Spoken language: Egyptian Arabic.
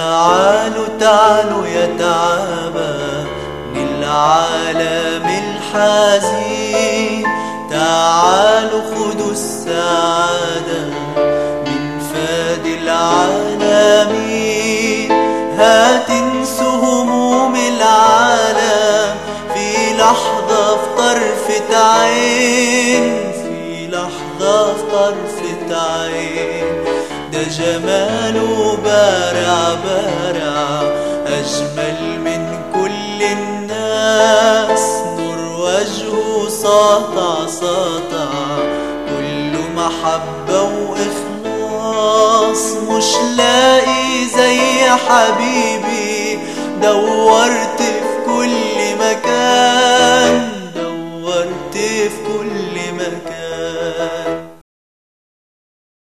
تعالوا تعالوا يا تعابة للعالم الحزين تعالوا خدوا السعادة من فاد العالمين هتنسوا هموم العالم في لحظة في طرفة عين في لحظة في طرفة عين ده جماله بارع بارع أجمل من كل الناس نور وجهه ساطع ساطع كله محبة وإخلاص مش لاقي زي حبيبي دورت في كل مكان